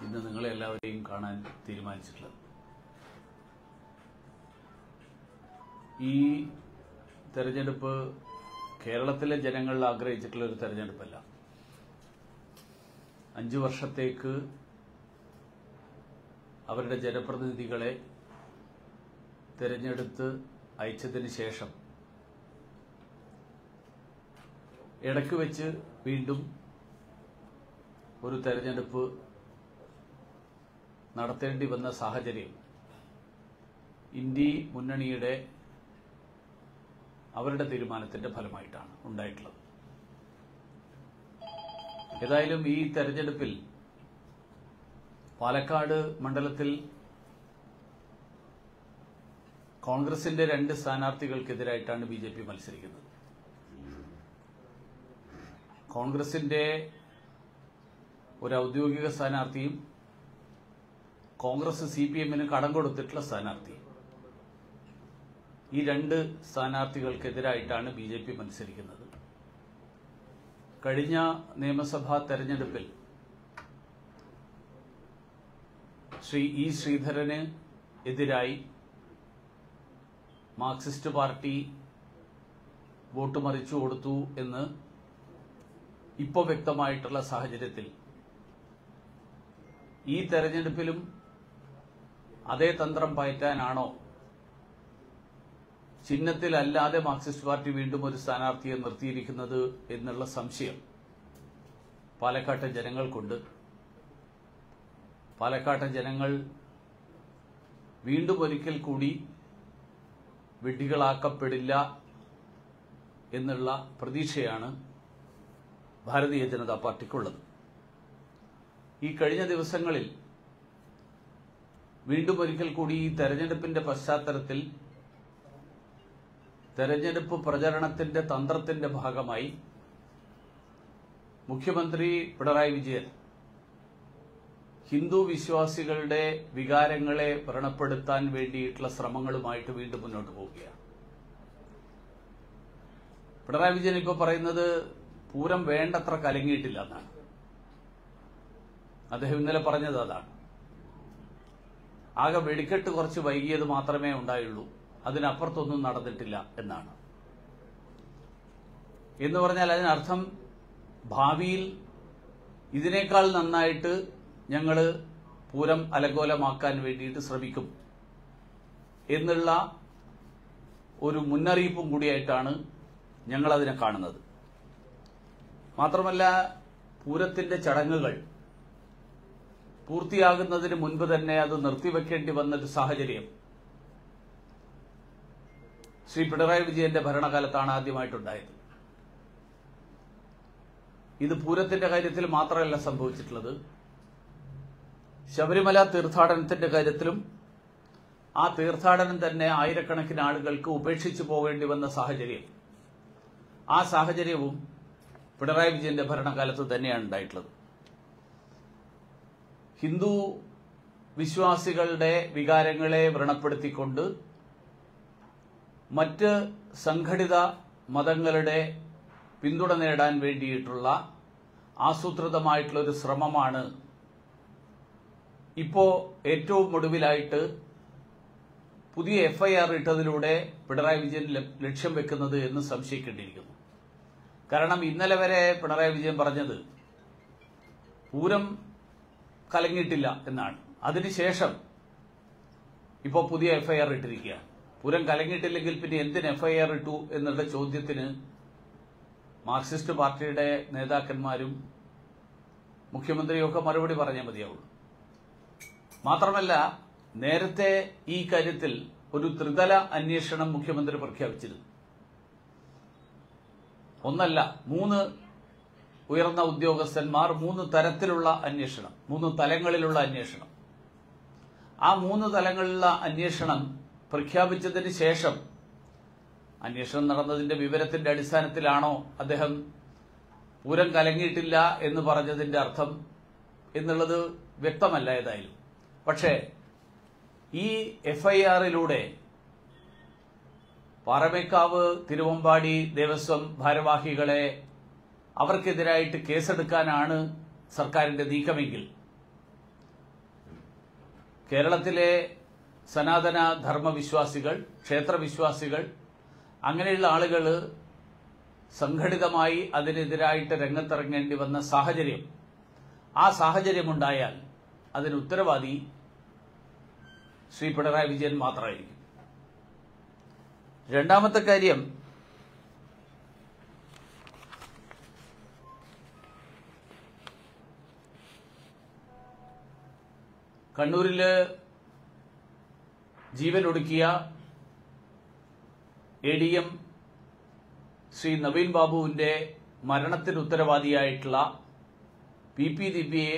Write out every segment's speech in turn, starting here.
ഇന്ന് നിങ്ങളെ എല്ലാവരെയും കാണാൻ തീരുമാനിച്ചിട്ടുള്ളത് ഈ തെരഞ്ഞെടുപ്പ് കേരളത്തിലെ ജനങ്ങൾ ആഗ്രഹിച്ചിട്ടുള്ള ഒരു തെരഞ്ഞെടുപ്പല്ല അഞ്ചു വർഷത്തേക്ക് അവരുടെ ജനപ്രതിനിധികളെ തെരഞ്ഞെടുത്ത് അയച്ചതിന് ശേഷം ഇടയ്ക്ക് വെച്ച് വീണ്ടും ഒരു തെരഞ്ഞെടുപ്പ് നടത്തേണ്ടി വന്ന സാഹചര്യം ഇന്ത്യ മുന്നണിയുടെ അവരുടെ തീരുമാനത്തിന്റെ ഫലമായിട്ടാണ് ഉണ്ടായിട്ടുള്ളത് ഏതായാലും ഈ തെരഞ്ഞെടുപ്പിൽ പാലക്കാട് മണ്ഡലത്തിൽ കോൺഗ്രസിന്റെ രണ്ട് സ്ഥാനാർത്ഥികൾക്കെതിരായിട്ടാണ് ബി ജെ പി മത്സരിക്കുന്നത് കോൺഗ്രസിന്റെ ഒരു ഔദ്യോഗിക സ്ഥാനാർത്ഥിയും കോൺഗ്രസ് സി പി എമ്മിന് കടം കൊടുത്തിട്ടുള്ള സ്ഥാനാർത്ഥിയും ഈ രണ്ട് സ്ഥാനാർത്ഥികൾക്കെതിരായിട്ടാണ് ബി ജെ പി മത്സരിക്കുന്നത് കഴിഞ്ഞ നിയമസഭാ തെരഞ്ഞെടുപ്പിൽ ശ്രീ ഇ ശ്രീധരന് എതിരായി മാർക്സിസ്റ്റ് പാർട്ടി വോട്ട് മറിച്ചു കൊടുത്തു എന്ന് ഇപ്പോൾ വ്യക്തമായിട്ടുള്ള സാഹചര്യത്തിൽ ഈ തെരഞ്ഞെടുപ്പിലും അതേ തന്ത്രം പയറ്റാനാണോ ചിഹ്നത്തിലല്ലാതെ മാർക്സിസ്റ്റ് പാർട്ടി വീണ്ടും ഒരു സ്ഥാനാർത്ഥിയെ നിർത്തിയിരിക്കുന്നത് എന്നുള്ള സംശയം പാലക്കാട്ടെ ജനങ്ങൾക്കുണ്ട് പാലക്കാട്ടെ ജനങ്ങൾ വീണ്ടും ഒരിക്കൽ കൂടി വിഡ്ഢികളാക്കപ്പെടില്ല എന്നുള്ള പ്രതീക്ഷയാണ് ഭാരതീയ ജനതാ പാർട്ടിക്കുള്ളത് ഈ കഴിഞ്ഞ ദിവസങ്ങളിൽ വീണ്ടും ഒരിക്കൽ കൂടി ഈ തെരഞ്ഞെടുപ്പിന്റെ പശ്ചാത്തലത്തിൽ തെരഞ്ഞെടുപ്പ് പ്രചരണത്തിന്റെ തന്ത്രത്തിന്റെ ഭാഗമായി മുഖ്യമന്ത്രി പിണറായി വിജയൻ ഹിന്ദു വിശ്വാസികളുടെ വികാരങ്ങളെ വ്രണപ്പെടുത്താൻ വേണ്ടിയിട്ടുള്ള ശ്രമങ്ങളുമായിട്ട് വീണ്ടും മുന്നോട്ട് പോവുകയാണ് പിണറായി വിജയൻ ഇപ്പോൾ പറയുന്നത് പൂരം വേണ്ടത്ര കലങ്ങിയിട്ടില്ല എന്നാണ് അദ്ദേഹം ഇന്നലെ പറഞ്ഞത് അതാണ് ആകെ വെടിക്കെട്ട് കുറച്ച് വൈകിയത് മാത്രമേ ഉണ്ടായുള്ളൂ അതിനപ്പുറത്തൊന്നും നടന്നിട്ടില്ല എന്നാണ് എന്ന് പറഞ്ഞാൽ അതിനർത്ഥം ഭാവിയിൽ ഇതിനേക്കാൾ നന്നായിട്ട് ഞങ്ങൾ പൂരം അലങ്കോലമാക്കാൻ വേണ്ടിയിട്ട് ശ്രമിക്കും എന്നുള്ള ഒരു മുന്നറിയിപ്പും കൂടിയായിട്ടാണ് ഞങ്ങൾ അതിനെ കാണുന്നത് മാത്രമല്ല പൂരത്തിന്റെ ചടങ്ങുകൾ പൂർത്തിയാകുന്നതിന് മുൻപ് തന്നെ അത് നിർത്തിവെക്കേണ്ടി വന്നൊരു സാഹചര്യം ശ്രീ പിണറായി വിജയന്റെ ഭരണകാലത്താണ് ആദ്യമായിട്ടുണ്ടായത് ഇത് പൂരത്തിന്റെ കാര്യത്തിൽ മാത്രമല്ല സംഭവിച്ചിട്ടുള്ളത് ശബരിമല തീർത്ഥാടനത്തിന്റെ കാര്യത്തിലും ആ തീർത്ഥാടനം തന്നെ ആയിരക്കണക്കിന് ആളുകൾക്ക് ഉപേക്ഷിച്ചു പോകേണ്ടി വന്ന സാഹചര്യം ആ സാഹചര്യവും പിണറായി വിജയന്റെ ഭരണകാലത്ത് തന്നെയാണ് ഉണ്ടായിട്ടുള്ളത് ഹിന്ദു വിശ്വാസികളുടെ വികാരങ്ങളെ വ്രണപ്പെടുത്തിക്കൊണ്ട് മറ്റ് സംഘടിത മതങ്ങളുടെ പിന്തുണ നേടാൻ വേണ്ടിയിട്ടുള്ള ആസൂത്രിതമായിട്ടുള്ള ഒരു ശ്രമമാണ് ഇപ്പോ ഏറ്റവും ഒടുവിലായിട്ട് പുതിയ എഫ്ഐആർ ഇട്ടതിലൂടെ പിണറായി വിജയൻ ലക്ഷ്യം വെക്കുന്നത് എന്ന് സംശയിക്കേണ്ടിയിരിക്കുന്നു കാരണം ഇന്നലെ വരെ പിണറായി വിജയൻ പറഞ്ഞത് പൂരം കലങ്ങിയിട്ടില്ല എന്നാണ് അതിനുശേഷം ഇപ്പോൾ പുതിയ എഫ്ഐആർ ഇട്ടിരിക്കുകയാണ് പൂരം കലങ്ങിയിട്ടില്ലെങ്കിൽ പിന്നെ എന്തിന് എഫ്ഐആർ ഇട്ടു എന്നുള്ള ചോദ്യത്തിന് മാർക്സിസ്റ്റ് പാർട്ടിയുടെ നേതാക്കന്മാരും മുഖ്യമന്ത്രിയും ഒക്കെ മറുപടി പറഞ്ഞാൽ മതിയാവുള്ളൂ മാത്രമല്ല നേരത്തെ ഈ കാര്യത്തിൽ ഒരു ത്രിതല അന്വേഷണം മുഖ്യമന്ത്രി പ്രഖ്യാപിച്ചിരുന്നു ഒന്നല്ല മൂന്ന് ഉയർന്ന ഉദ്യോഗസ്ഥന്മാർ മൂന്ന് തരത്തിലുള്ള അന്വേഷണം മൂന്ന് തലങ്ങളിലുള്ള അന്വേഷണം ആ മൂന്ന് തലങ്ങളിലുള്ള അന്വേഷണം പ്രഖ്യാപിച്ചതിന് ശേഷം അന്വേഷണം നടന്നതിന്റെ വിവരത്തിന്റെ അടിസ്ഥാനത്തിലാണോ അദ്ദേഹം പൂരം കലങ്ങിയിട്ടില്ല എന്ന് പറഞ്ഞതിന്റെ അർത്ഥം എന്നുള്ളത് വ്യക്തമല്ല ഏതായാലും പക്ഷേ ഈ എഫ്ഐആറിലൂടെ പാറമേക്കാവ് തിരുവമ്പാടി ദേവസ്വം ഭാരവാഹികളെ അവർക്കെതിരായിട്ട് കേസെടുക്കാനാണ് സർക്കാരിന്റെ നീക്കമെങ്കിൽ കേരളത്തിലെ സനാതന ധർമ്മവിശ്വാസികൾ ക്ഷേത്രവിശ്വാസികൾ അങ്ങനെയുള്ള ആളുകൾ സംഘടിതമായി അതിനെതിരായിട്ട് രംഗത്തിറങ്ങേണ്ടി വന്ന സാഹചര്യം ആ സാഹചര്യമുണ്ടായാൽ അതിന് ഉത്തരവാദി ശ്രീ പിണറായി വിജയൻ മാത്രമായിരിക്കും രണ്ടാമത്തെ കാര്യം കണ്ണൂരില് ജീവൻ ഒടുക്കിയ A D M Sri Naveen ബാബുവിന്റെ മരണത്തിന് ഉത്തരവാദിയായിട്ടുള്ള പി പി ദിവ്യയെ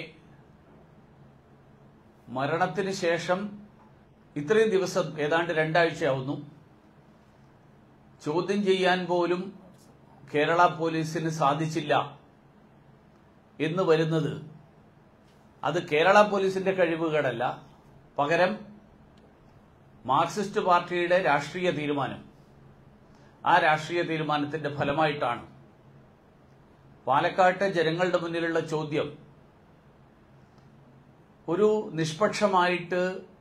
മരണത്തിന് ശേഷം ഇത്രയും ദിവസം ഏതാണ്ട് രണ്ടാഴ്ചയാവുന്നു ചോദ്യം ചെയ്യാൻ പോലും കേരള പോലീസിന് സാധിച്ചില്ല എന്ന് വരുന്നത് അത് കേരള പോലീസിന്റെ കഴിവുകേടല്ല പകരം മാർക്സിസ്റ്റ് പാർട്ടിയുടെ രാഷ്ട്രീയ തീരുമാനം ആ രാഷ്ട്രീയ തീരുമാനത്തിന്റെ ഫലമായിട്ടാണ് പാലക്കാട്ടെ ജനങ്ങളുടെ മുന്നിലുള്ള ചോദ്യം ഒരു നിഷ്പക്ഷമായിട്ട്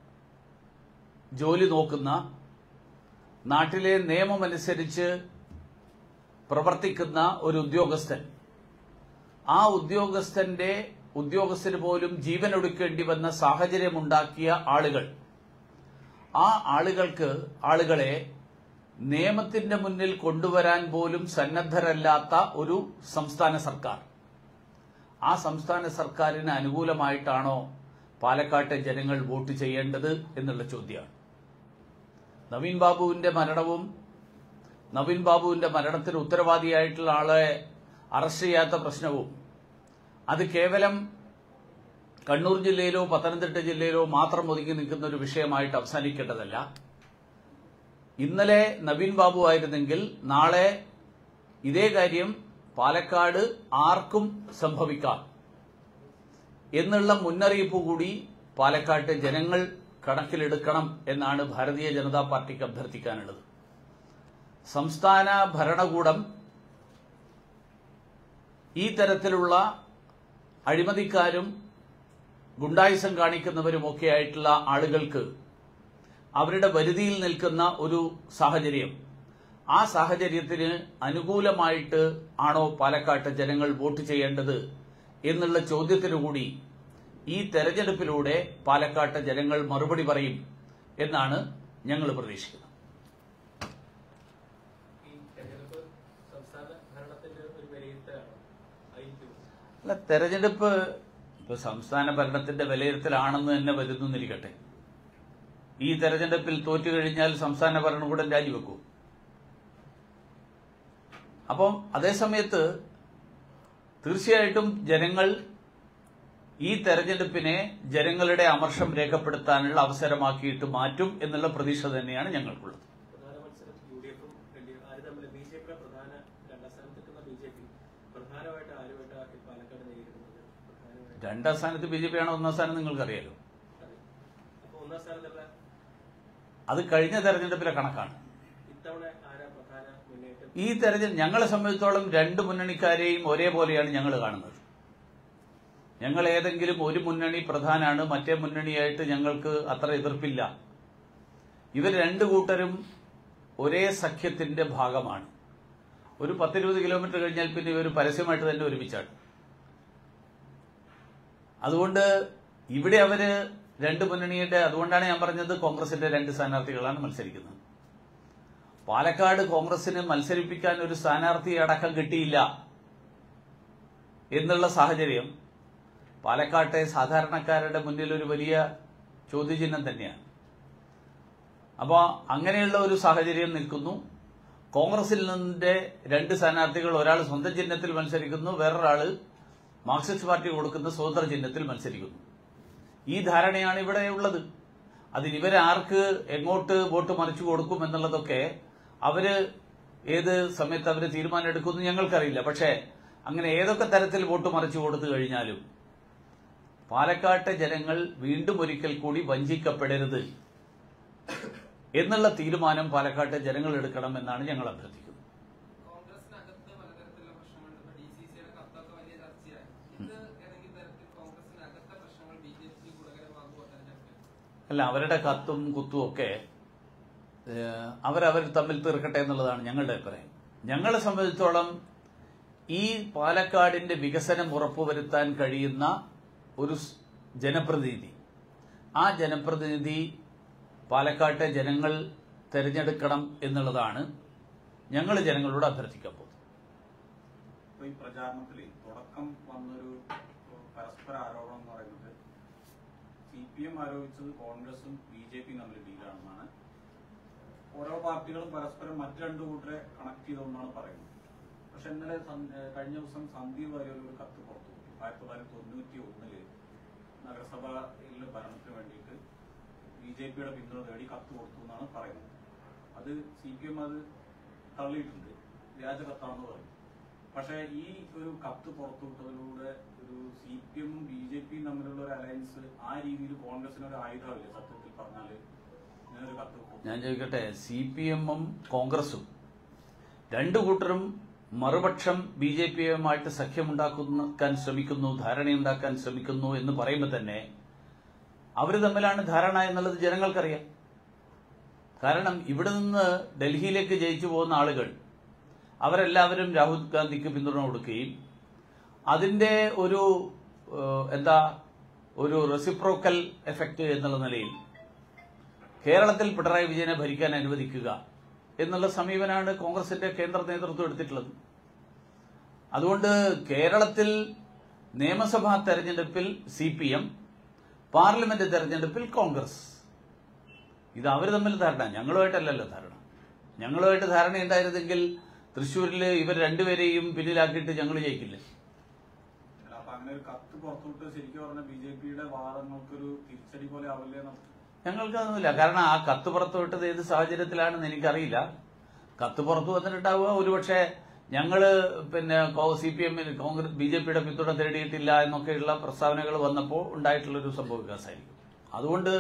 ജോലി നോക്കുന്ന നാട്ടിലെ നിയമമനുസരിച്ച് പ്രവർത്തിക്കുന്ന ഒരു ഉദ്യോഗസ്ഥൻ ആ ഉദ്യോഗസ്ഥന്റെ ഉദ്യോഗസ്ഥന് പോലും ജീവൻ ഒടുക്കേണ്ടി വന്ന സാഹചര്യമുണ്ടാക്കിയ ആളുകൾ ആ ആളുകൾക്ക് ആളുകളെ നിയമത്തിന്റെ മുന്നിൽ കൊണ്ടുവരാൻ പോലും സന്നദ്ധരല്ലാത്ത ഒരു സംസ്ഥാന സർക്കാർ ആ സംസ്ഥാന സർക്കാരിന് അനുകൂലമായിട്ടാണോ പാലക്കാട്ടെ ജനങ്ങൾ വോട്ട് ചെയ്യേണ്ടത് എന്നുള്ള ചോദ്യമാണ് നവീൻ ബാബുവിന്റെ മരണവും നവീൻ ബാബുവിന്റെ മരണത്തിന് ഉത്തരവാദിയായിട്ടുള്ള ആളെ അറസ്റ്റ് ചെയ്യാത്ത പ്രശ്നവും അത് കേവലം കണ്ണൂർ ജില്ലയിലോ പത്തനംതിട്ട ജില്ലയിലോ മാത്രം ഒതുങ്ങി നിൽക്കുന്ന ഒരു വിഷയമായിട്ട് അവസാനിക്കേണ്ടതല്ല ഇന്നലെ നവീൻ ബാബു ആയിരുന്നെങ്കിൽ നാളെ ഇതേ കാര്യം പാലക്കാട് ആർക്കും സംഭവിക്കാം എന്നുള്ള മുന്നറിയിപ്പ് കൂടി പാലക്കാട്ട് ജനങ്ങൾ കണക്കിലെടുക്കണം എന്നാണ് ഭാരതീയ ജനതാ പാർട്ടിക്ക് അഭ്യർത്ഥിക്കാനുള്ളത് സംസ്ഥാന ഭരണകൂടം ഈ തരത്തിലുള്ള അഴിമതിക്കാരും ഗുണ്ടായുസം കാണിക്കുന്നവരുമൊക്കെ ആയിട്ടുള്ള ആളുകൾക്ക് അവരുടെ വരുതിയിൽ നിൽക്കുന്ന ഒരു സാഹചര്യം ആ സാഹചര്യത്തിന് അനുകൂലമായിട്ട് ആണോ പാലക്കാട്ട് ജനങ്ങൾ വോട്ട് ചെയ്യേണ്ടത് എന്നുള്ള ചോദ്യത്തിനു കൂടി ഈ തെരഞ്ഞെടുപ്പിലൂടെ പാലക്കാട്ട് ജനങ്ങൾ മറുപടി പറയും എന്നാണ് ഞങ്ങൾ പ്രതീക്ഷിക്കുന്നത് ഈ തെരഞ്ഞെടുപ്പ് സംസ്ഥാന ഭരണത്തിന്റെ ഒരു വിലയിരുത്തലാണ് ആയിരിക്കും അല്ല തെരഞ്ഞെടുപ്പ് ഇപ്പൊ സംസ്ഥാന ഭരണത്തിന്റെ വിലയിരുത്തലാണെന്ന് തന്നെ വരുന്നിരിക്കട്ടെ ഈ തെരഞ്ഞെടുപ്പിൽ തോറ്റു കഴിഞ്ഞാൽ സംസ്ഥാന ഭരണകൂടം രാജിവെക്കൂ അപ്പം അതേസമയത്ത് തീർച്ചയായിട്ടും ജനങ്ങൾ ഈ തെരഞ്ഞെടുപ്പിനെ ജനങ്ങളുടെ അമർഷം രേഖപ്പെടുത്താനുള്ള അവസരമാക്കിയിട്ട് മാറ്റും എന്നുള്ള പ്രതീക്ഷ തന്നെയാണ് ഞങ്ങൾക്കുള്ളത് പ്രധാന മത്സരം യു ഡി എഫും എൽ ഡി എഫ് ആര് തമ്മിൽ ബി ജെ പിയുടെ പ്രധാന രണ്ടാം സ്ഥാനത്ത് നിൽക്കുന്ന ബി ജെ പി പ്രധാനമായിട്ട് ആരുമായിട്ട് പാലക്കാട് നേരിടുന്നത് പ്രധാനമായിട്ട് രണ്ടാം സ്ഥാനത്ത് ബി ജെ പി ആണോ ഒന്നാം സ്ഥാനം നിങ്ങൾക്കറിയാലോ അതെ അപ്പൊ ഒന്നാം സ്ഥാനത്തുള്ള അത് കഴിഞ്ഞ തെരഞ്ഞെടുപ്പിലെ കണക്കാണ് ഇത്തവണ ആരാ പ്രധാന മുന്നേറ്റം ഈ തെരഞ്ഞെടുപ്പ് ഞങ്ങളെ സംബന്ധിച്ചോളം രണ്ട് മുന്നണിക്കാരെയും ഒരേപോലെയാണ് ഞങ്ങൾ കാണുന്നത് ഞങ്ങൾ ഏതെങ്കിലും ഒരു മുന്നണി പ്രധാനാണ് മറ്റേ മുന്നണിയായിട്ട് ഞങ്ങൾക്ക് അത്ര എതിർപ്പില്ല ഇവർ രണ്ടു കൂട്ടരും ഒരേ സഖ്യത്തിന്റെ ഭാഗമാണ് ഒരു പത്തിരുപത് കിലോമീറ്റർ കഴിഞ്ഞാൽ പിന്നെ ഇവർ പരസ്യമായിട്ട് തന്നെ ഒരുമിച്ചാണ് അതുകൊണ്ട് ഇവിടെ അവര് രണ്ട് മുന്നണിയുടെ അതുകൊണ്ടാണ് ഞാൻ പറഞ്ഞത് കോൺഗ്രസിന്റെ രണ്ട് സ്ഥാനാർത്ഥികളാണ് മത്സരിക്കുന്നത് പാലക്കാട് കോൺഗ്രസിന് മത്സരിപ്പിക്കാൻ ഒരു സ്ഥാനാർത്ഥി അടക്കം കിട്ടിയില്ല എന്നുള്ള സാഹചര്യം പാലക്കാട്ടെ സാധാരണക്കാരുടെ മുന്നിൽ ഒരു വലിയ ചോദ്യചിഹ്നം തന്നെയാണ് അപ്പോൾ അങ്ങനെയുള്ള ഒരു സാഹചര്യം നിൽക്കുന്നു കോൺഗ്രസിൽ നിന്നിന്റെ രണ്ട് സ്ഥാനാർത്ഥികൾ ഒരാൾ സ്വന്തം ചിഹ്നത്തിൽ മത്സരിക്കുന്നു വേറൊരാള് മാർക്സിസ്റ്റ് പാർട്ടി കൊടുക്കുന്ന സ്വതന്ത്ര ചിഹ്നത്തിൽ മത്സരിക്കുന്നു ഈ ധാരണയാണ് ഇവിടെ ഉള്ളത് അതിന് ഇവരെ ആർക്ക് എങ്ങോട്ട് വോട്ട് മറിച്ചു കൊടുക്കും എന്നുള്ളതൊക്കെ അവര് ഏത് സമയത്ത് അവര് തീരുമാനം എടുക്കുമെന്ന് ഞങ്ങൾക്കറിയില്ല പക്ഷേ അങ്ങനെ ഏതൊക്കെ തരത്തിൽ വോട്ട് മറിച്ചു കൊടുത്തു കഴിഞ്ഞാലും പാലക്കാട്ടെ ജനങ്ങൾ വീണ്ടും ഒരിക്കൽ കൂടി വഞ്ചിക്കപ്പെടരുത് എന്നുള്ള തീരുമാനം പാലക്കാട്ടെ ജനങ്ങൾ എടുക്കണം എന്നാണ് ഞങ്ങൾ അഭ്യർത്ഥിക്കുന്നത് കോൺഗ്രസിനകത്ത് പലതരത്തിലുള്ള പ്രശ്നങ്ങളുണ്ട് ഇപ്പൊ ഡി സി സിയുടെ കത്തൊക്കെ വലിയ ചർച്ചയായി ഇത് ഏതെങ്കിലും തരത്തിൽ കോൺഗ്രസിനകത്തെ പ്രശ്നങ്ങൾ ബി ജെ പിക്ക് ഗുണകരമാകുമോ തെരഞ്ഞെടുപ്പിൽ അല്ല അവരുടെ കത്തും കുത്തും ഒക്കെ ഏഹ്, അവരവർ തമ്മിൽ തീർക്കട്ടെ എന്നുള്ളതാണ് ഞങ്ങളുടെ അഭിപ്രായം ഞങ്ങളെ സംബന്ധിച്ചോളം ഈ പാലക്കാടിന്റെ വികസനം ഉറപ്പുവരുത്താൻ കഴിയുന്ന ഒരു സ് ജനപ്രതിനിധി ആ ജനപ്രതിനിധി പാലക്കാട്ടെ ജനങ്ങൾ തിരഞ്ഞെടുക്കണം എന്നുള്ളതാണ് ഞങ്ങൾ ജനങ്ങളോട് അഭ്യർത്ഥിക്കാൻ പോകുന്നത് ഇപ്പൊ ഈ പ്രചാരണത്തിൽ തുടക്കം വന്നൊരു പരസ്പര ആരോപണം എന്ന് പറയുന്നത് സി പി എം ആരോപിച്ചത് കോൺഗ്രസും ബി ജെ പിയും തമ്മിൽ ഡീലാണെന്നാണ് ഓരോ പാർട്ടികളും പരസ്പരം മറ്റു രണ്ടു കൂട്ടരെ കണക്ട് ചെയ്തുകൊണ്ടാണ് പറയുന്നത് പക്ഷെ ഇന്നലെ സന്- ഏഹ് കഴിഞ്ഞ ദിവസം സന്ദീപ് വാര്യർ ഒരു കത്ത് പുറത്തു വിട്ടു. ആയിരത്തി തൊള്ളായിരത്തി തൊണ്ണൂറ്റി ഒന്നില് നഗരസഭയിലെ ഭരണത്തിന് വേണ്ടിയിട്ട് ബി ജെ പിയുടെ പിന്തുണ തേടി കത്ത് കൊടുത്തു എന്നാണ് പറയുന്നത് അത് സി പി എം അത് തള്ളിയിട്ടുണ്ട് വ്യാജ കത്താണെന്ന് പറയും പക്ഷേ ഈ ഒരു കത്ത് പുറത്തുവിട്ടതിലൂടെ ഒരു സി പി എമ്മും ബി ജെ പിയും തമ്മിലുള്ള ഒരു അലയൻസ് ആ രീതിയിൽ കോൺഗ്രസിന് ഒരു ആയുധമല്ലേ സത്യത്തിൽ പറഞ്ഞാല് ഇങ്ങനെ ഒരു കത്ത് കൊടുത്തു. ഞാൻ ചോദിക്കട്ടെ സി പി എമ്മും കോൺഗ്രസും രണ്ടു കൂട്ടരും മറുപക്ഷം ബി ജെ പിയുമായിട്ട് സഖ്യമുണ്ടാക്കാൻ ശ്രമിക്കുന്നു ധാരണയുണ്ടാക്കാൻ ശ്രമിക്കുന്നു എന്ന് പറയുമ്പോൾ തന്നെ അവർ തമ്മിലാണ് ധാരണ എന്നുള്ളത് ജനങ്ങൾക്കറിയാം കാരണം ഇവിടെ നിന്ന് ഡൽഹിയിലേക്ക് ജയിച്ചു പോകുന്ന ആളുകൾ അവരെല്ലാവരും രാഹുൽ ഗാന്ധിക്ക് പിന്തുണ കൊടുക്കുകയും അതിന്റെ ഒരു ഏഹ്, എന്താ ഒരു റെസിപ്രോക്കൽ എഫക്റ്റ് എന്നുള്ള നിലയിൽ കേരളത്തിൽ പിണറായി വിജയനെ ഭരിക്കാൻ അനുവദിക്കുക എന്നുള്ള സമീപനമാണ് കോൺഗ്രസിന്റെ കേന്ദ്ര നേതൃത്വം എടുത്തിട്ടുള്ളത് അതുകൊണ്ട് കേരളത്തിൽ നിയമസഭാ തെരഞ്ഞെടുപ്പിൽ സി പി എം പാർലമെന്റ് തെരഞ്ഞെടുപ്പിൽ കോൺഗ്രസ് ഇത് അവർ തമ്മിൽ ധാരണ ഞങ്ങളുമായിട്ടല്ലല്ലോ ധാരണ ഞങ്ങളുമായിട്ട് ധാരണയുണ്ടായിരുന്നെങ്കിൽ തൃശ്ശൂരിൽ ഇവർ രണ്ടുപേരെയും പിന്നിലാക്കിയിട്ട് ഞങ്ങൾ ജയിക്കില്ലേ അല്ല, അപ്പൊ അങ്ങനെ ഒരു കത്ത് പുറത്തുവിട്ട് ശരിക്കും പറഞ്ഞ ബി ജെ പിയുടെ വാദങ്ങൾക്കൊരു തിരിച്ചടി പോലെ ആവില്ലേ എന്ന് ഞങ്ങൾക്ക് അതൊന്നുമില്ല കാരണം ആ കത്ത് പുറത്തു വിട്ടത് ഏത് സാഹചര്യത്തിലാണെന്ന് എനിക്കറിയില്ല കത്ത് പുറത്തു വന്നിട്ടുണ്ടാവുക ഒരുപക്ഷെ ഞങ്ങള് പിന്നെ സി പി എമ്മിൽ കോൺഗ്രസ് ബി ജെ പിയുടെ പിന്തുണ തേടിയിട്ടില്ല എന്നൊക്കെയുള്ള പ്രസ്താവനകൾ വന്നപ്പോൾ ഉണ്ടായിട്ടുള്ളൊരു സംഭവ വികാസമായിരിക്കും അതുകൊണ്ട്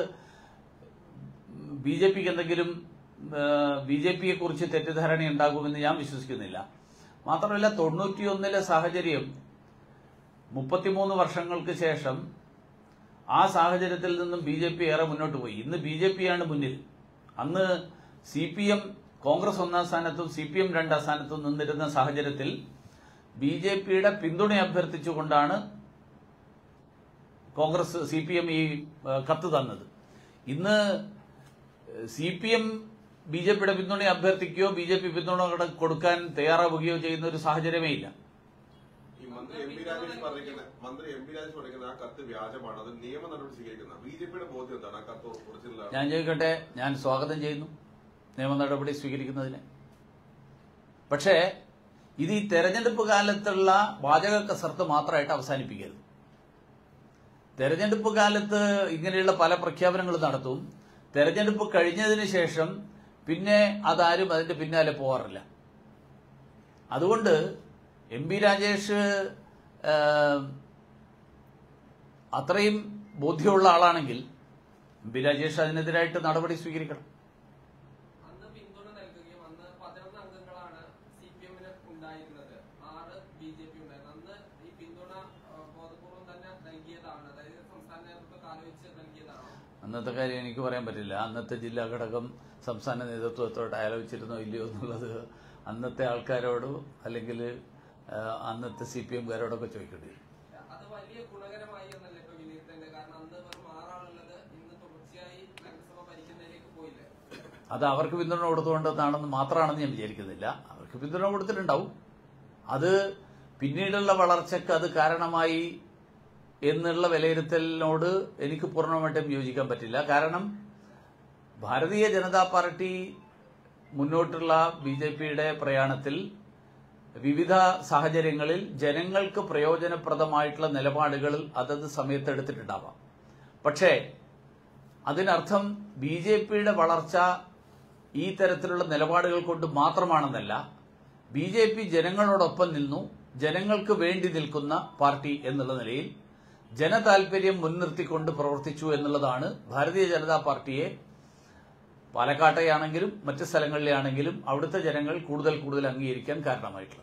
ബി ജെ പിക്ക് എന്തെങ്കിലും ബി ജെ പിയെ കുറിച്ച് തെറ്റിദ്ധാരണ ഉണ്ടാകുമെന്ന് ഞാൻ വിശ്വസിക്കുന്നില്ല മാത്രമല്ല തൊണ്ണൂറ്റിയൊന്നിലെ സാഹചര്യം മുപ്പത്തിമൂന്ന് വർഷങ്ങൾക്ക് ശേഷം ആ സാഹചര്യത്തിൽ നിന്നും ബി ജെ പി ഏറെ മുന്നോട്ട് പോയി ഇന്ന് ബി ജെ പിയാണ് മുന്നിൽ അന്ന് സി പി എം കോൺഗ്രസ് ഒന്നാം സ്ഥാനത്തും സി പി എം രണ്ടാം സ്ഥാനത്തും നിന്നിരുന്ന സാഹചര്യത്തിൽ ബി ജെ പിയുടെ പിന്തുണ അഭ്യർത്ഥിച്ചുകൊണ്ടാണ് കോൺഗ്രസ് സി പി എം ഈ ഏഹ്, കത്ത് തന്നത് ഇന്ന് C P M B J പിയുടെ പിന്തുണ അഭ്യർത്ഥിക്കുകയോ ബി ജെ പി പിന്തുണ കൊടു- കൊടുക്കാൻ തയ്യാറാവുകയോ ചെയ്യുന്ന ഒരു സാഹചര്യമേ ഇല്ല ഈ മന്ത്രി എം പി രാജേഷ് പറഞ്ഞിരിക്കുന്ന മന്ത്രി എം പി രാജേഷ് പറഞ്ഞിരിക്കുന്ന ആ കത്ത് വ്യാജമാണ് അത് നിയമ നടപടി സ്വീകരിക്കുന്ന ബി ജെ പിയുടെ ബോധ്യം എന്താണ് ആ കത്ത് ഒറിജിനലാണ് ഞാൻ ചോദിക്കട്ടെ ഞാൻ സ്വാഗതം ചെയ്യുന്നു നിയമ നടപടി സ്വീകരിക്കുന്നതിന് പക്ഷേ ഇത് ഈ തെരഞ്ഞെടുപ്പ് കാലത്തുള്ള വാചക കസർത്ത് മാത്രമായിട്ട് അവസാനിപ്പിക്കരുത് തെരഞ്ഞെടുപ്പ് കാലത്ത് ഇങ്ങനെയുള്ള പല പ്രഖ്യാപനങ്ങളും നടത്തും തെരഞ്ഞെടുപ്പ് കഴിഞ്ഞതിന് ശേഷം പിന്നെ അതാരും അതിന്റെ പിന്നാലെ പോകാറില്ല അതുകൊണ്ട് എം പി രാജേഷ് ഏഹ്, അത്രയും ബോധ്യമുള്ള ആളാണെങ്കിൽ എം പി രാജേഷ് അതിനെതിരായിട്ട് നടപടി സ്വീകരിക്കണം അന്ന് പിന്തുണ നൽകുകയും അന്ന് പതിനൊന്ന് അംഗങ്ങളാണ് സി പി എമ്മിന് ഉണ്ടായിരുന്നത് ആറ് ബി ജെ പി ഉണ്ടായിരുന്നു അന്ന് ഈ പിന്തുണ ആ, ബോധപൂർവം തന്നെ നൽകിയതാണ് അതായത് സംസ്ഥാന നേതൃത്വം ആലോചിച്ച് നൽകിയതാണ് അന്നത്തെ കാര്യം എനിക്ക് പറയാൻ പറ്റില്ല അന്നത്തെ ജില്ലാ ഘടകം സംസ്ഥാന നേതൃത്വത്തോട് ആലോചിച്ചിരുന്നോ ഇല്ലയോ എന്നുള്ളത് അന്നത്തെ ആൾക്കാരോടോ അല്ലെങ്കിൽ ആ, അന്നത്തെ സി പി എംകാരോടൊക്കെ ചോദിക്കേണ്ടി വരും അത് വലിയ ഗുണകരമായി എന്നല്ല ഇപ്പൊ വിലയിരുത്തേണ്ടത് കാരണം അന്ന് വെറും ആറാളുള്ളത് ഇന്ന് തുടർച്ചയായി നഗരസഭ ഭരിക്കുന്നതിലേക്ക് പോയില്ലേ അത് അവർക്ക് പിന്തുണ കൊടുത്തുകൊണ്ടെന്നാണെന്ന് മാത്രമാണെന്ന് ഞാൻ വിചാരിക്കുന്നില്ല അവർക്ക് പിന്തുണ കൊടുത്തിട്ടുണ്ടാവും അത് പിന്നീടുള്ള വളർച്ചയ്ക്ക് അത് കാരണമായി എന്നുള്ള വിലയിരുത്തലിനോട് എനിക്ക് പൂർണ്ണമായിട്ടും യോജിക്കാൻ പറ്റില്ല കാരണം ഭാരതീയ ജനതാ പാർട്ടി മുന്നോട്ടുള്ള ബി ജെ പിയുടെ പ്രയാണത്തിൽ വിവിധ സാഹചര്യങ്ങളിൽ ജനങ്ങൾക്ക് പ്രയോജനപ്രദമായിട്ടുള്ള നിലപാടുകൾ അതത് സമയത്ത് എടുത്തിട്ടുണ്ടാവാം പക്ഷേ അതിനർത്ഥം ബി ജെ പിയുടെ വളർച്ച ഈ തരത്തിലുള്ള നിലപാടുകൾ കൊണ്ട് മാത്രമാണെന്നല്ല ബി ജെ പി ജനങ്ങളോടൊപ്പം നിന്നു ജനങ്ങൾക്ക് വേണ്ടി നിൽക്കുന്ന പാർട്ടി എന്നുള്ള നിലയിൽ ജനതാൽപര്യം മുൻനിർത്തിക്കൊണ്ട് പ്രവർത്തിച്ചു എന്നുള്ളതാണ് ഭാരതീയ ജനതാ പാർട്ടിയെ പാലക്കാട്ടെയാണെങ്കിലും മറ്റ് സ്ഥലങ്ങളിലാണെങ്കിലും അവിടുത്തെ ജനങ്ങൾ കൂടുതൽ കൂടുതൽ അംഗീകരിക്കാൻ കാരണമായിട്ടുള്ളത്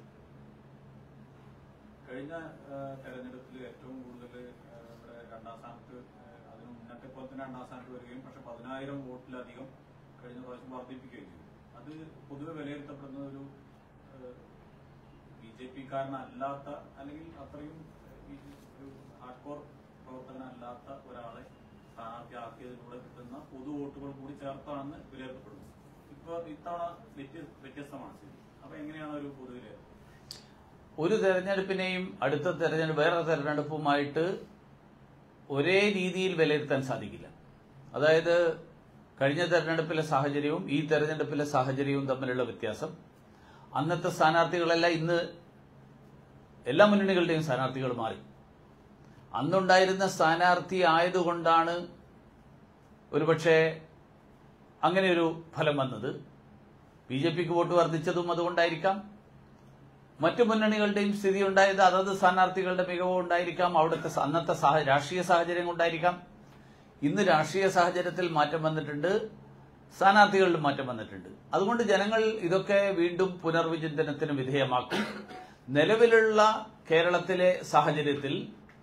കഴിഞ്ഞ ആ, തെരഞ്ഞെടുപ്പിൽ ഏറ്റവും കൂടുതൽ ആ, ഇവിടെ രണ്ടാം സ്ഥാനത്ത് ആ, അതിനു മുന്നേ മറ്റേ പോലെ തന്നെ രണ്ടാം സ്ഥാനത്ത് വരികയും പക്ഷെ പതിനായിരം വോട്ടിലധികം കഴിഞ്ഞ പ്രാവശ്യം വർദ്ധിപ്പിക്കുകയും ചെയ്തു അത് പൊതുവെ വിലയിരുത്തപ്പെടുന്ന ഒരു ബി ജെ പിക്കാരനല്ലാത്ത അല്ലെങ്കിൽ അത്രയും ഈ ഒരു ഹാർഡ് കോർ പ്രവർത്തകനല്ലാത്ത ഒരാളെ സ്ഥാനാർത്ഥിയാക്കിയതിലൂടെ കിട്ടുന്ന പൊതു വോട്ടുകൾ കൂടി ചേർത്താണെന്ന് വിലയിരുത്തപ്പെടുന്നത് ഇപ്പൊ ഇത്തവണ വ്യത്യ- വ്യത്യസ്തമാണ് സ്ഥിതി അപ്പൊ എങ്ങനെയാണ് ഒരു പൊതു വിലയിരുത്തൽ ഒരു തെരഞ്ഞെടുപ്പിനെയും അടുത്ത തെരഞ്ഞെടുപ്പ് വേറെ തെരഞ്ഞെടുപ്പുമായിട്ട് ഒരേ രീതിയിൽ വിലയിരുത്താൻ സാധിക്കില്ല അതായത് കഴിഞ്ഞ തെരഞ്ഞെടുപ്പിലെ സാഹചര്യവും ഈ തെരഞ്ഞെടുപ്പിലെ സാഹചര്യവും തമ്മിലുള്ള വ്യത്യാസം അന്നത്തെ സ്ഥാനാർത്ഥികളെല്ലാം ഇന്ന് എല്ലാ മുന്നണികളുടെയും സ്ഥാനാർത്ഥികൾ മാറി അന്നുണ്ടായിരുന്ന സ്ഥാനാർത്ഥി ആയതുകൊണ്ടാണ് ഒരുപക്ഷെ അങ്ങനെ ഒരു ഫലം വന്നത് ബി ജെ പിക്ക് വോട്ട് വർദ്ധിച്ചതും അതുകൊണ്ടായിരിക്കാം മറ്റു മുന്നണികളുടെയും സ്ഥിതി ഉണ്ടായത് അതത് സ്ഥാനാർത്ഥികളുടെ മികവ് ഉണ്ടായിരിക്കാം അവിടുത്തെ സ- അന്നത്തെ സാഹ- രാഷ്ട്രീയ സാഹചര്യം കൊണ്ടായിരിക്കാം ഇന്ന് രാഷ്ട്രീയ സാഹചര്യത്തിൽ മാറ്റം വന്നിട്ടുണ്ട് സ്ഥാനാർത്ഥികളിലും മാറ്റം വന്നിട്ടുണ്ട് അതുകൊണ്ട് ജനങ്ങൾ ഇതൊക്കെ വീണ്ടും പുനർവിചിന്തനത്തിന് വിധേയമാക്കും നിലവിലുള്ള കേരളത്തിലെ സാഹചര്യത്തിൽ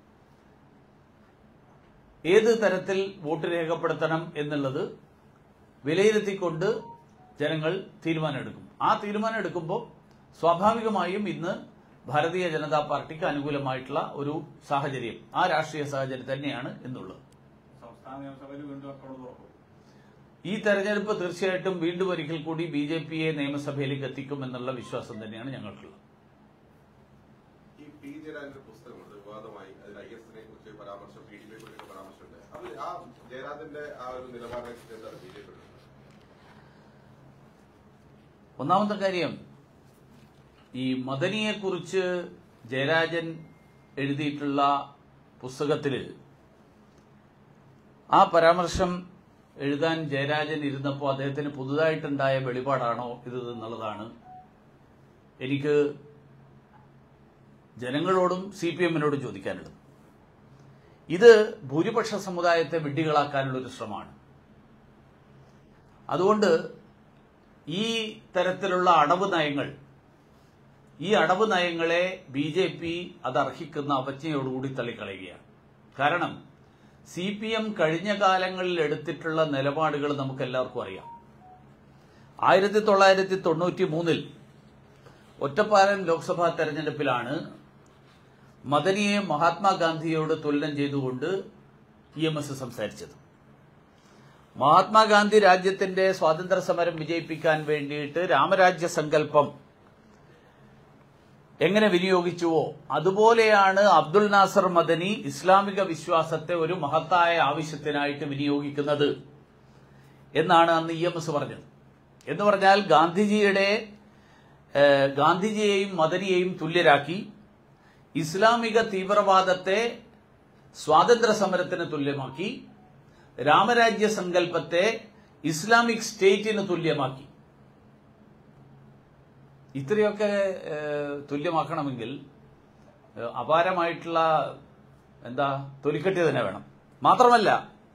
ഏത് തരത്തിൽ വോട്ട് രേഖപ്പെടുത്തണം എന്നുള്ളത് വിലയിരുത്തിക്കൊണ്ട് ജനങ്ങൾ തീരുമാനമെടുക്കും ആ തീരുമാനം എടുക്കുമ്പോൾ സ്വാഭാവികമായും ഇന്ന് ഭാരതീയ ജനതാ പാർട്ടിക്ക് അനുകൂലമായിട്ടുള്ള ഒരു സാഹചര്യം ആ രാഷ്ട്രീയ സാഹചര്യം തന്നെയാണ് ഇന്നുള്ളത് സംസ്ഥാന നിയമസഭയിൽ വീണ്ടും അക്കൗണ്ട് തുറക്കും ഈ തെരഞ്ഞെടുപ്പ് തീർച്ചയായിട്ടും വീണ്ടും ഒരിക്കൽ കൂടി ബി ജെ പിയെ നിയമസഭയിലേക്ക് എത്തിക്കും എന്നുള്ള വിശ്വാസം തന്നെയാണ് ഞങ്ങൾക്കുള്ളത് ഈ പി ജയരാജന്റെ പുസ്തകമുണ്ട് വിവാദമായി അതിൽ ഐ എസിനെ കുറിച്ച് പരാമർശം പി ഡി പിയെ കുറിച്ച് പരാമർശമുണ്ട് അത് ആ ജയരാജന്റെ ആ ഒരു നിലപാടിനെ കുറിച്ച് എന്താണ് ബി ജെ പി ഒന്നാമത്തെ കാര്യം ഈ മദനിയെക്കുറിച്ച് ജയരാജൻ എഴുതിയിട്ടുള്ള പുസ്തകത്തിൽ ആ പരാമർശം എഴുതാൻ ജയരാജൻ ഇരുന്നപ്പോൾ അദ്ദേഹത്തിന് പുതുതായിട്ടുണ്ടായ വെളിപാടാണോ ഇത് എന്നുള്ളതാണ് എനിക്ക് ജനങ്ങളോടും സി പി എമ്മിനോടും ചോദിക്കാനുള്ളത് ഇത് ഭൂരിപക്ഷ സമുദായത്തെ വിഡ്ഢികളാക്കാനുള്ള ഒരു ശ്രമമാണ് അതുകൊണ്ട് ഈ തരത്തിലുള്ള അടവ് നയങ്ങൾ ഈ അടവ് നയങ്ങളെ ബി ജെ പി അത് അർഹിക്കുന്ന അവജ്ഞയോടുകൂടി തള്ളിക്കളയുകയാണ് കാരണം സി പി എം കഴിഞ്ഞ കാലങ്ങളിൽ എടുത്തിട്ടുള്ള നിലപാടുകൾ നമുക്ക് എല്ലാവർക്കും അറിയാം ആയിരത്തി തൊള്ളായിരത്തി തൊണ്ണൂറ്റി മൂന്നിൽ ഒറ്റപ്പാലം ലോക്സഭാ തെരഞ്ഞെടുപ്പിലാണ് മദനിയെ മഹാത്മാഗാന്ധിയോട് തുലനം ചെയ്തുകൊണ്ട് ഇ എം എസ് സംസാരിച്ചത് മഹാത്മാഗാന്ധി രാജ്യത്തിന്റെ സ്വാതന്ത്ര്യ സമരം വിജയിപ്പിക്കാൻ വേണ്ടിയിട്ട് രാമരാജ്യ സങ്കല്പം എങ്ങനെ വിനിയോഗിച്ചുവോ അതുപോലെയാണ് അബ്ദുൽ നാസർ മദനി ഇസ്ലാമിക വിശ്വാസത്തെ ഒരു മഹത്തായ ആവശ്യത്തിനായിട്ട് വിനിയോഗിക്കുന്നത് എന്നാണ് അന്ന് ഇ എം എസ് പറഞ്ഞത് എന്ന് പറഞ്ഞാൽ ഗാന്ധിജിയുടെ ഏഹ്, ഗാന്ധിജിയെയും മദനിയെയും തുല്യരാക്കി ഇസ്ലാമിക തീവ്രവാദത്തെ സ്വാതന്ത്ര്യ സമരത്തിന് തുല്യമാക്കി രാമരാജ്യ സങ്കല്പത്തെ ഇസ്ലാമിക് സ്റ്റേറ്റിന് തുല്യമാക്കി ഇത്രയൊക്കെ ഏഹ്, തുല്യമാക്കണമെങ്കിൽ ഏഹ്, അപാരമായിട്ടുള്ള എന്താ തൊലിക്കെട്ടി തന്നെ വേണം മാത്രമല്ല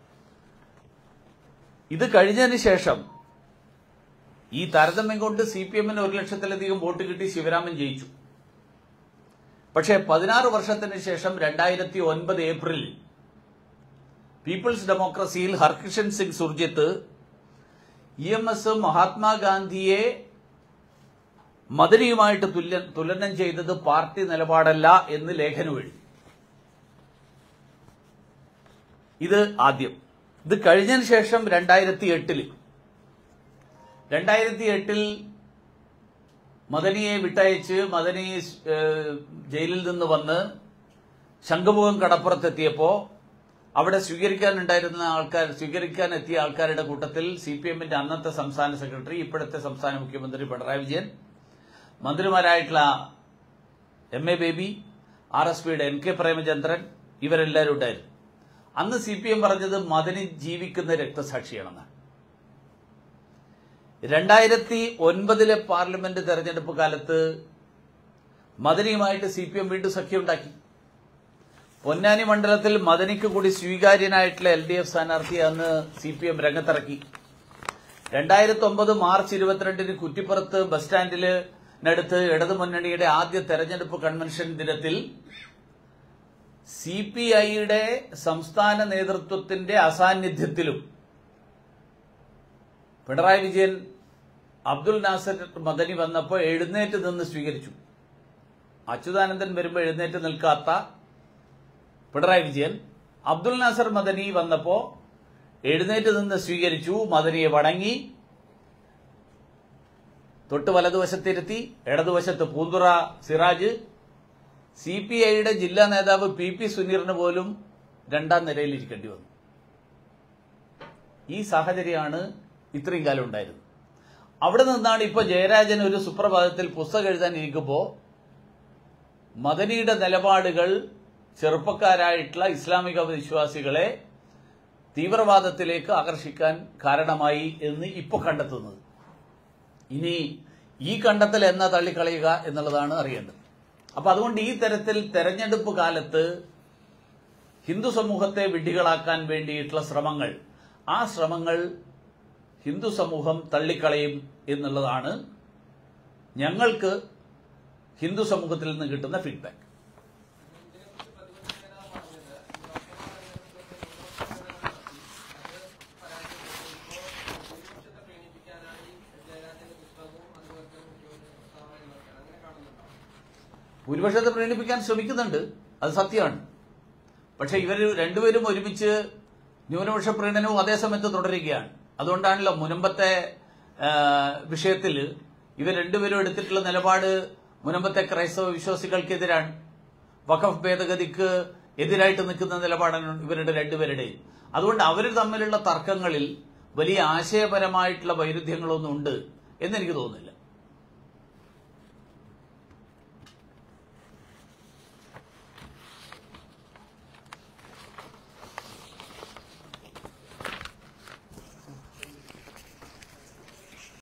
ഇത് കഴിഞ്ഞതിന് ശേഷം ഈ താരതമ്യം കൊണ്ട് സി പി എമ്മിന് ഒരു ലക്ഷത്തിലധികം വോട്ട് കിട്ടി ശിവരാമൻ ജയിച്ചു പക്ഷേ പതിനാറ് വർഷത്തിന് ശേഷം രണ്ടായിരത്തി ഒൻപത് ഏപ്രിലിൽ പീപ്പിൾസ് ഡെമോക്രസിയിൽ Harkishan Singh Surjeet E M S മഹാത്മാഗാന്ധിയെ മദനിയുമായിട്ട് തുല്യ തുലനം ചെയ്തത് പാർട്ടി നിലപാടല്ല എന്ന് ലേഖനം എഴുതി ഇത് ആദ്യം ഇത് കഴിഞ്ഞതിന് ശേഷം രണ്ടായിരത്തി എട്ടില് രണ്ടായിരത്തി എട്ടിൽ മദനിയെ വിട്ടയച്ച് മദനി ഏഹ്, ജയിലിൽ നിന്ന് വന്ന് ശംഖുമുഖം കടപ്പുറത്തെത്തിയപ്പോ അവിടെ സ്വീകരിക്കാനുണ്ടായിരുന്ന ആൾക്കാർ സ്വീകരിക്കാൻ എത്തിയ ആൾക്കാരുടെ കൂട്ടത്തിൽ സി പി എമ്മിന്റെ അന്നത്തെ സംസ്ഥാന സെക്രട്ടറി ഇപ്പോഴത്തെ സംസ്ഥാന മുഖ്യമന്ത്രി പിണറായി വിജയൻ മന്ത്രിമാരായിട്ടുള്ള M A Baby R S പിയുടെ എൻ കെ പ്രേമചന്ദ്രൻ ഇവരെല്ലാവരും ഉണ്ടായിരുന്നു അന്ന് സി പി എം പറഞ്ഞത് മദനി ജീവിക്കുന്ന രക്തസാക്ഷിയാണെന്നാണ് രണ്ടായിരത്തി ഒൻപതിലെ പാർലമെന്റ് തെരഞ്ഞെടുപ്പ് കാലത്ത് മദനിയുമായിട്ട് സി പി എം വീണ്ടും സഖ്യമുണ്ടാക്കി പൊന്നാനി മണ്ഡലത്തിൽ മദനിക്ക് കൂടി സ്വീകാര്യനായിട്ടുള്ള എൽ ഡി എഫ് സ്ഥാനാർത്ഥി അന്ന് സി പി എം രംഗത്തിറക്കി രണ്ടായിരത്തി ഒമ്പത് മാർച്ച് ഇരുപത്തിരണ്ടിന് കുറ്റിപ്പുറത്ത് ബസ് സ്റ്റാൻഡില് നടുത്ത് ഇടതുമുന്നണിയുടെ ആദ്യ തെരഞ്ഞെടുപ്പ് കൺവെൻഷൻ ദിനത്തിൽ സി പി ഐയുടെ സംസ്ഥാന നേതൃത്വത്തിന്റെ അസാന്നിധ്യത്തിലും പിണറായി വിജയൻ അബ്ദുൽ നാസർ മദനി വന്നപ്പോൾ എഴുന്നേറ്റ് നിന്ന് സ്വീകരിച്ചു അച്യുതാനന്ദൻ വരുമ്പോൾ എഴുന്നേറ്റ് നിൽക്കാത്ത പിണറായി വിജയൻ അബ്ദുൽ നാസർ മദനി വന്നപ്പോ എഴുന്നേറ്റ് നിന്ന് സ്വീകരിച്ചു മദനിയെ വണങ്ങി തൊട്ട് വലതുവശത്തിരുത്തി ഇടതുവശത്ത് പൂന്തുറ സിറാജ് സി പി ഐയുടെ ജില്ലാ നേതാവ് പി പി സുനീറിന് പോലും രണ്ടാം നിരയിൽ ഇരിക്കേണ്ടി വന്നു ഈ സാഹചര്യമാണ് ഇത്രയും കാലം ഉണ്ടായിരുന്നത് അവിടെ നിന്നാണ് ഇപ്പോൾ ജയരാജൻ ഒരു സുപ്രഭാതത്തിൽ പുസ്തകം എഴുതാൻ ഇരിക്കുമ്പോൾ മദനിയുടെ നിലപാടുകൾ ചെറുപ്പക്കാരായിട്ടുള്ള ഇസ്ലാമിക വിശ്വാസികളെ തീവ്രവാദത്തിലേക്ക് ആകർഷിക്കാൻ കാരണമായി എന്ന് ഇപ്പോൾ കണ്ടെത്തുന്നത് ഇനി ഈ കണ്ടെത്തൽ എന്നാ തള്ളിക്കളയുക എന്നുള്ളതാണ് അറിയേണ്ടത് അപ്പൊ അതുകൊണ്ട് ഈ തരത്തിൽ തെരഞ്ഞെടുപ്പ് കാലത്ത് ഹിന്ദു സമൂഹത്തെ വിഡ്ഢികളാക്കാൻ വേണ്ടിയിട്ടുള്ള ശ്രമങ്ങൾ ആ ശ്രമങ്ങൾ ഹിന്ദു സമൂഹം തള്ളിക്കളയും എന്നുള്ളതാണ് ഞങ്ങൾക്ക് ഹിന്ദു സമൂഹത്തിൽ നിന്ന് കിട്ടുന്ന ഫീഡ്ബാക്ക് ഇതിനെക്കുറിച്ച് പ്രതിപക്ഷ നേതാവ് പറഞ്ഞത് ലോക്സഭാ തെരഞ്ഞെടുപ്പ് നടത്തി അത് പരാജയപ്പെട്ടു. ഇപ്പോൾ ഭൂരിപക്ഷത്തെ പ്രീണിപ്പിക്കാനായി ജയരാജന്റെ പുസ്തകവും അതുപോലെ തന്നെ മുഖ്യമന്ത്രി പ്രസ്താവനയും നടക്കണം അങ്ങനെ കാണുന്നുണ്ടോ ഭൂരിപക്ഷത്തെ പ്രീണിപ്പിക്കാൻ ശ്രമിക്കുന്നുണ്ട് അത് സത്യമാണ് പക്ഷെ ഇവർ രണ്ടുപേരും ഒരുമിച്ച് ന്യൂനപക്ഷ പ്രീണനവും അതേ സമയത്ത് തുടരുകയാണ് അതുകൊണ്ടാണല്ലോ മുനമ്പത്തെ വിഷയത്തിൽ ഇവർ രണ്ടുപേരും എടുത്തിട്ടുള്ള നിലപാട് മുനമ്പത്തെ ക്രൈസ്തവ വിശ്വാസികൾക്കെതിരാണ് വഖഫ് ഭേദഗതിക്ക് എതിരായിട്ട് നിൽക്കുന്ന നിലപാടാണ് ഇവരുടെ രണ്ടുപേരുടെയും അതുകൊണ്ട് അവർ തമ്മിലുള്ള തർക്കങ്ങളിൽ വലിയ ആശയപരമായിട്ടുള്ള വൈരുദ്ധ്യങ്ങളൊന്നും ഉണ്ട് എന്നെനിക്ക് തോന്നുന്നില്ല